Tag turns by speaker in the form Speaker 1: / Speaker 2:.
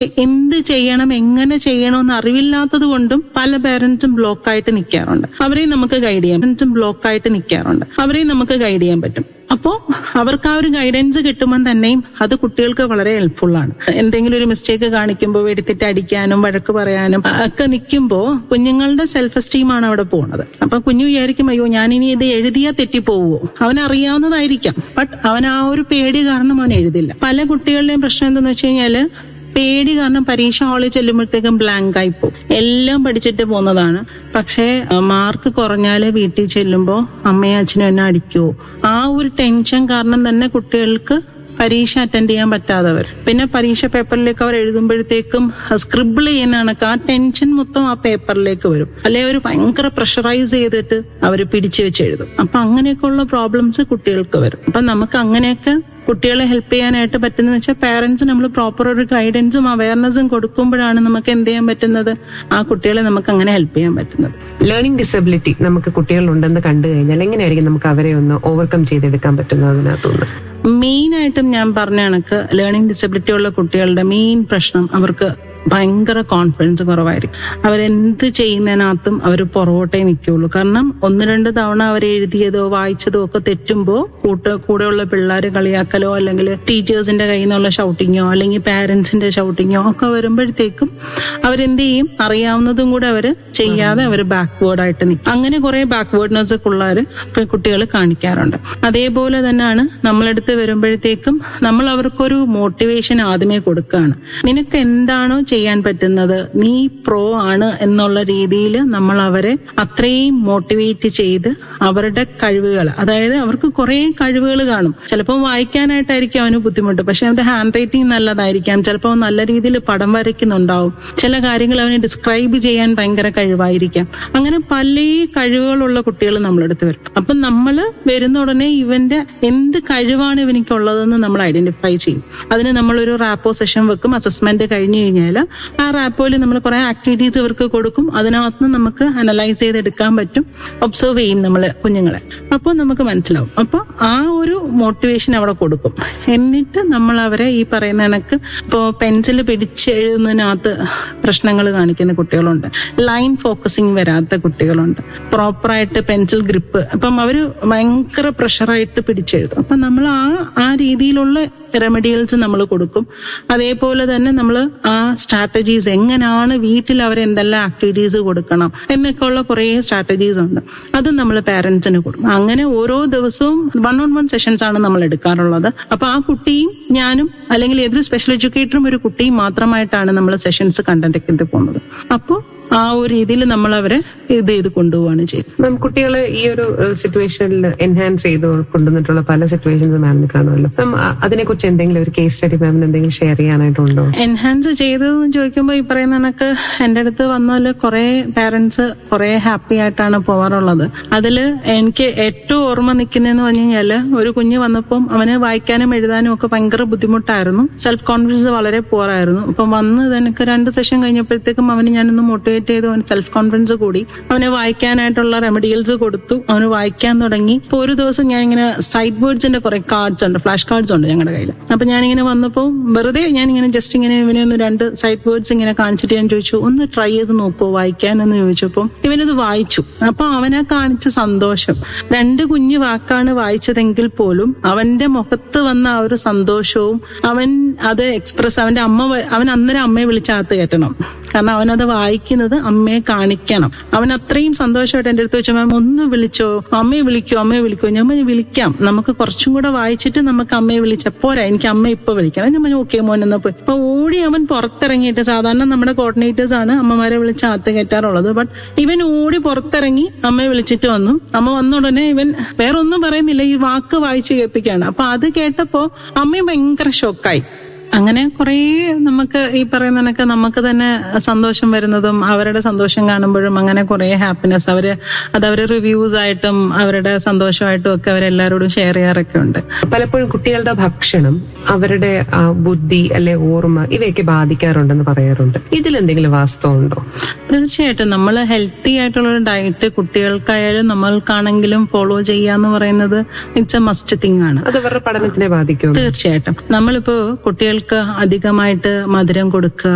Speaker 1: എന്ത് ചെയ്യണം എങ്ങനെ ചെയ്യണമെന്ന് അറിവില്ലാത്തത് കൊണ്ടും പല പേരൻസും ബ്ലോക്കായിട്ട് നിൽക്കാറുണ്ട് അവരെയും നമുക്ക് ഗൈഡ് ചെയ്യാം പേരൻസും ബ്ലോക്കായിട്ട് നിൽക്കാറുണ്ട് അവരെയും നമുക്ക് ഗൈഡ് ചെയ്യാൻ പറ്റും അപ്പോൾ അവർക്ക് ആ ഒരു ഗൈഡൻസ് കിട്ടുമ്പോൾ തന്നെയും അത് കുട്ടികൾക്ക് വളരെ ഹെൽപ്ഫുൾ ആണ് എന്തെങ്കിലും ഒരു മിസ്റ്റേക്ക് കാണിക്കുമ്പോൾ എടുത്തിട്ട് അടിക്കാനും വഴക്ക് പറയാനും ഒക്കെ നിൽക്കുമ്പോൾ കുഞ്ഞുങ്ങളുടെ സെൽഫ് എസ്റ്റീം ആണ് അവിടെ പോകുന്നത് അപ്പൊ കുഞ്ഞു വിചാരിക്കും അയ്യോ ഞാൻ ഇനി ഇത് എഴുതിയാ തെറ്റിപ്പോവോ അവൻ അറിയാവുന്നതായിരിക്കാം ബട്ട് അവൻ ആ ഒരു പേടി കാരണം അവൻ എഴുതില്ല പല കുട്ടികളുടെയും പ്രശ്നം എന്താണെന്ന് വെച്ച് കഴിഞ്ഞാല് പേടി കാരണം പരീക്ഷ ഹാളിൽ ചെല്ലുമ്പോഴത്തേക്കും ബ്ലാങ്ക് ആയി പോകും എല്ലാം പഠിച്ചിട്ട് പോകുന്നതാണ് പക്ഷേ മാർക്ക് കുറഞ്ഞാല് വീട്ടിൽ ചെല്ലുമ്പോൾ അമ്മയും അച്ഛനും എന്നെ അടിക്കുവോ ആ ഒരു ടെൻഷൻ കാരണം തന്നെ കുട്ടികൾക്ക് പരീക്ഷ അറ്റൻഡ് ചെയ്യാൻ പറ്റാതെ വരും പിന്നെ പരീക്ഷ പേപ്പറിലേക്ക് അവർ എഴുതുമ്പോഴത്തേക്കും സ്ക്രിബിൾ ചെയ്യുന്ന കണക്ക് ആ ടെൻഷൻ മൊത്തം ആ പേപ്പറിലേക്ക് വരും അല്ലെ ഒരു ഭയങ്കര പ്രഷറൈസ് ചെയ്തിട്ട് അവർ പിടിച്ചു വെച്ച് എഴുതും അപ്പൊ അങ്ങനെയൊക്കെയുള്ള പ്രോബ്ലംസ് കുട്ടികൾക്ക് വരും അപ്പൊ നമുക്ക് അങ്ങനെയൊക്കെ കുട്ടികളെ ഹെൽപ്പ് ചെയ്യാനായിട്ട് പറ്റുന്നത് വെച്ചാൽ പാരന്റ്സ് നമ്മൾ പ്രോപ്പർ ഒരു ഗൈഡൻസും അവയർനെസ്സും കൊടുക്കുമ്പോഴാണ് നമുക്ക് എന്ത് ചെയ്യാൻ പറ്റുന്നത് ആ കുട്ടികളെ നമുക്ക് അങ്ങനെ ഹെൽപ്പ് ചെയ്യാൻ പറ്റുന്നത്
Speaker 2: ലേണിംഗ് ഡിസബിലിറ്റി നമുക്ക് കുട്ടികളുണ്ടെന്ന് കണ്ടു കഴിഞ്ഞാൽ എങ്ങനെയായിരിക്കും നമുക്ക് അവരെ ഒന്ന് ഓവർകം ചെയ്തെടുക്കാൻ പറ്റുന്നത് അതിനകത്തുനിന്ന്
Speaker 1: മെയിൻ ആയിട്ടും ഞാൻ പറഞ്ഞ കണക്ക് ലേണിംഗ് ഡിസബിലിറ്റി ഉള്ള കുട്ടികളുടെ മെയിൻ പ്രശ്നം അവർക്ക് ഭയങ്കര കോൺഫിഡൻസ് കുറവായിരിക്കും അവരെന്ത് ചെയ്യുന്നതിനകത്തും അവർ പുറകോട്ടേ നിൽക്കുള്ളൂ കാരണം ഒന്ന് രണ്ട് തവണ അവർ എഴുതിയതോ വായിച്ചതോ ഒക്കെ തെറ്റുമ്പോൾ കൂട്ട് കൂടെയുള്ള പിള്ളേർ കളിയാക്കലോ അല്ലെങ്കിൽ ടീച്ചേഴ്സിന്റെ കയ്യിൽ നിന്നുള്ള ഷൗട്ടിങ്ങോ അല്ലെങ്കിൽ പാരന്റ്സിന്റെ ഷൗട്ടിങ്ങോ ഒക്കെ വരുമ്പോഴത്തേക്കും അവരെന്ത് ചെയ്യും അറിയാവുന്നതും കൂടെ അവർ ചെയ്യാതെ അവർ ബാക്ക്വേർഡ് ആയിട്ട് നിൽക്കും അങ്ങനെ കുറെ ബാക്ക്വേർഡ്നെസ് പിള്ളേർ കുട്ടികൾ കാണിക്കാറുണ്ട് അതേപോലെ തന്നെയാണ് നമ്മളെടുത്ത് വരുമ്പോഴത്തേക്കും നമ്മൾ അവർക്കൊരു മോട്ടിവേഷൻ ആദ്യമേ കൊടുക്കുകയാണ് നിനക്ക് എന്താണോ ചെയ്യാൻ പറ്റുന്നത് നീ പ്രോ ആണ് എന്നുള്ള രീതിയിൽ നമ്മൾ അവരെ അത്രയും മോട്ടിവേറ്റ് ചെയ്ത് അവരുടെ കഴിവുകൾ അതായത് അവർക്ക് കുറെ കഴിവുകൾ കാണും ചിലപ്പോൾ വായിക്കാനായിട്ടായിരിക്കും അവന് ബുദ്ധിമുട്ട് പക്ഷെ അവന്റെ ഹാൻഡ് റൈറ്റിംഗ് നല്ലതായിരിക്കാം ചിലപ്പോൾ നല്ല രീതിയിൽ പടം വരയ്ക്കുന്നുണ്ടാവും ചില കാര്യങ്ങൾ അവന് ഡിസ്ക്രൈബ് ചെയ്യാൻ ഭയങ്കര കഴിവായിരിക്കാം അങ്ങനെ പല കഴിവുകളുള്ള കുട്ടികൾ നമ്മളെടുത്ത് വരും അപ്പം നമ്മൾ വരുന്ന ഉടനെ ഇവന്റെ എന്ത് കഴിവാണ് ഇവനിക്കുള്ളതെന്ന് നമ്മൾ ഐഡന്റിഫൈ ചെയ്യും അതിന് നമ്മളൊരു റാപ്പോ സെഷൻ വെക്കും അസസ്മെന്റ് കഴിഞ്ഞു കഴിഞ്ഞാൽ ആ റാപ്പോയിൽ നമ്മൾ കുറെ ആക്ടിവിറ്റീസ് ഇവർക്ക് കൊടുക്കും അതിനകത്ത് നമുക്ക് അനലൈസ് ചെയ്തെടുക്കാൻ പറ്റും ഒബ്സർവ് ചെയ്യും നമ്മൾ കുഞ്ഞുങ്ങളെ അപ്പോൾ നമുക്ക് മനസ്സിലാവും അപ്പോൾ ആ ഒരു മോട്ടിവേഷൻ അവിടെ കൊടുക്കും എന്നിട്ട് നമ്മൾ അവരെ ഈ പറയുന്ന കണക്ക് ഇപ്പോൾ പെൻസിൽ പിടിച്ചെഴുതുന്നതിനകത്ത് പ്രശ്നങ്ങൾ കാണിക്കുന്ന കുട്ടികളുണ്ട് ലൈൻ ഫോക്കസിങ് വരാത്ത കുട്ടികളുണ്ട് പ്രോപ്പറായിട്ട് പെൻസിൽ ഗ്രിപ്പ് അപ്പം അവര് ഭയങ്കര പ്രഷറായിട്ട് പിടിച്ചെഴുതും അപ്പം നമ്മൾ ആ ആ രീതിയിലുള്ള റെമഡിയൽസ് നമ്മൾ കൊടുക്കും അതേപോലെ തന്നെ നമ്മൾ ആ സ്ട്രാറ്റജീസ് എങ്ങനെയാണ് വീട്ടിൽ അവർ എന്തെല്ലാം ആക്ടിവിറ്റീസ് കൊടുക്കണം എന്നൊക്കെയുള്ള കുറേ സ്ട്രാറ്റജീസ് ഉണ്ട് അത് നമ്മൾ പാരന്റ്സിന് കൊടുക്കും അങ്ങനെ ഓരോ ദിവസവും വൺ ഓൺ വൺ സെഷൻസ് ആണ് നമ്മൾ എടുക്കാറുള്ളത് അപ്പൊ ആ കുട്ടിയും ഞാനും അല്ലെങ്കിൽ ഏതൊരു സ്പെഷ്യൽ എഡ്യൂക്കേറ്ററും ഒരു കുട്ടിയും മാത്രമായിട്ടാണ് നമ്മൾ സെഷൻസ് കണ്ടക്ട് ചെയ്ത് പോകുന്നത് അപ്പോൾ ആ ഒരു രീതിയിൽ നമ്മൾ അവരെ ഇത് ചെയ്ത് കൊണ്ടുപോവാണ് ചെയ്യുന്നത്
Speaker 2: മാം കുട്ടികളെ ഈ ഒരു സിറ്റുവേഷനിൽ എൻഹാൻസ് ചെയ്ത് കൊണ്ടുവന്നിട്ടുള്ള പല സിറ്റുവേഷൻസ് മാമിന് കാണുമല്ലോ മാം അതിനെ കുറിച്ച് എന്തെങ്കിലും ഒരു കേസ് സ്റ്റഡി മാമിന് എന്തെങ്കിലും ഷെയർ ചെയ്യാനായിട്ടുണ്ടോ
Speaker 1: എൻഹാൻസ് ചെയ്തതെന്ന് ചോദിക്കുമ്പോൾ ഈ പറയുന്ന കണക്ക് എൻ്റെ അടുത്ത് വന്നാൽ കുറെ പാരന്റ്സ് കുറെ ഹാപ്പി ആയിട്ടാണ് പോവാറുള്ളത് അതിൽ എനിക്ക് ഏറ്റവും ഓർമ്മ നിൽക്കുന്നതെന്ന് പറഞ്ഞു കഴിഞ്ഞാൽ ഒരു കുഞ്ഞ് വന്നപ്പം അവന് വായിക്കാനും എഴുതാനും ഒക്കെ ഭയങ്കര ബുദ്ധിമുട്ടായിരുന്നു സെൽഫ് കോൺഫിഡൻസ് വളരെ പോറായിരുന്നു അപ്പം വന്ന് എനിക്ക് രണ്ട് സെഷൻ കഴിഞ്ഞപ്പോഴത്തേക്കും അവന് ഞാനൊന്ന് മോട്ടിവേറ്റ് ചെയ്തു അവന് സെൽഫ് കോൺഫിഡൻസ് കൂടി അവന് വായിക്കാനായിട്ടുള്ള റെമഡിയൽസ് കൊടുത്തു അവന് വായിക്കാൻ തുടങ്ങി ഇപ്പൊ ഒരു ദിവസം ഞാൻ ഇങ്ങനെ സൈഡ് വേർഡ്സിന്റെ കുറെ കാർഡ്സ് ഉണ്ട് ഫ്ലാഷ് കാർഡ്സ് ഉണ്ട് ഞങ്ങളുടെ കയ്യിൽ അപ്പൊ ഞാനിങ്ങനെ വന്നപ്പോൾ വെറുതെ ഞാൻ ഇങ്ങനെ ജസ്റ്റ് ഇങ്ങനെ ഇവനെ ഒന്ന് രണ്ട് സൈഡ് വേർഡ്സ് ഇങ്ങനെ കാണിച്ചിട്ട് ഞാൻ ചോദിച്ചു ഒന്ന് ട്രൈ ചെയ്ത് നോക്കുമോ വായിക്കാൻ എന്ന് ചോദിച്ചപ്പോൾ ഇവനത് വായിച്ചു അപ്പൊ അവനെ കാണിച്ച സന്തോഷം രണ്ട് കുഞ്ഞു വാക്കാണ് വായിച്ചതെങ്കിൽ പോലും അവന്റെ മുഖത്ത് വന്ന ആ ഒരു സന്തോഷവും അവൻ അത് എക്സ്പ്രസ് അവന്റെ അമ്മ വ- അവൻ അന്നേരം അമ്മയെ വിളിച്ചകത്ത് കയറ്റണം കാരണം അവനത് വായിക്കുന്നത് അമ്മയെ കാണിക്കണം അവൻ അത്രയും സന്തോഷമായിട്ട് എൻ്റെ അടുത്ത് വെച്ചു മാം ഒന്ന് വിളിച്ചോ അമ്മയെ വിളിക്കോ അമ്മയെ വിളിക്കോ ഞാൻ പറഞ്ഞു വിളിക്കാം നമുക്ക് കുറച്ചും കൂടെ വായിച്ചിട്ട് നമുക്ക് അമ്മയെ വിളിച്ച പോരാ എനിക്ക് അമ്മ ഇപ്പൊ വിളിക്കണം ഞാൻ പറഞ്ഞു ഓക്കെ മോൻ എന്നാ പോയി അപ്പൊ ഓടി അവൻ പുറത്തിറങ്ങിയിട്ട് സാധാരണ നമ്മുടെ കോർഡിനേറ്റേഴ്സ് ആണ് അമ്മമാരെ വിളിച്ച് അകത്ത് കയറ്റാറുള്ളത് ബട്ട് ഇവൻ ഓടി പുറത്തിറങ്ങി അമ്മയെ വിളിച്ചിട്ട് വന്നു അമ്മ വന്ന ഉടനെ ഇവൻ വേറെ ഒന്നും പറയുന്നില്ല ഈ വാക്ക് വായിച്ച് കേൾപ്പിക്കുകയാണ് അപ്പൊ അത് കേട്ടപ്പോ അമ്മയും ഭയങ്കര ഷോക്കായി അങ്ങനെ കുറേ നമുക്ക് ഈ പറയുന്ന കണക്ക് നമുക്ക് തന്നെ സന്തോഷം വരുന്നതും അവരുടെ സന്തോഷം കാണുമ്പോഴും അങ്ങനെ കുറേ ഹാപ്പിനെസ് അവര് അത് അവര് റിവ്യൂസ് ആയിട്ടും അവരുടെ സന്തോഷമായിട്ടും ഒക്കെ അവരെല്ലാവരോടും ഷെയർ ചെയ്യാറൊക്കെ ഉണ്ട്
Speaker 2: പലപ്പോഴും കുട്ടികളുടെ ഭക്ഷണം അവരുടെ ആ, ബുദ്ധി അല്ലെ ഓർമ്മ ഇവയൊക്കെ ബാധിക്കാറുണ്ടെന്ന് പറയാറുണ്ട് ഇതിലെന്തെങ്കിലും വാസ്തവമുണ്ടോ
Speaker 1: തീർച്ചയായിട്ടും നമ്മൾ ഹെൽത്തി ആയിട്ടുള്ള ഒരു ഡയറ്റ് കുട്ടികൾക്കായാലും നമ്മൾക്കാണെങ്കിലും ഫോളോ ചെയ്യാന്ന് പറയുന്നത് ഇറ്റ്സ് എ മസ്റ്റ് തിങ് ആണ്
Speaker 2: അത് അവരുടെ പഠനത്തിനെ ബാധിക്കുമോ
Speaker 1: തീർച്ചയായിട്ടും നമ്മളിപ്പോ കുട്ടികൾക്ക് അധികമായിട്ട് മധുരം കൊടുക്കുക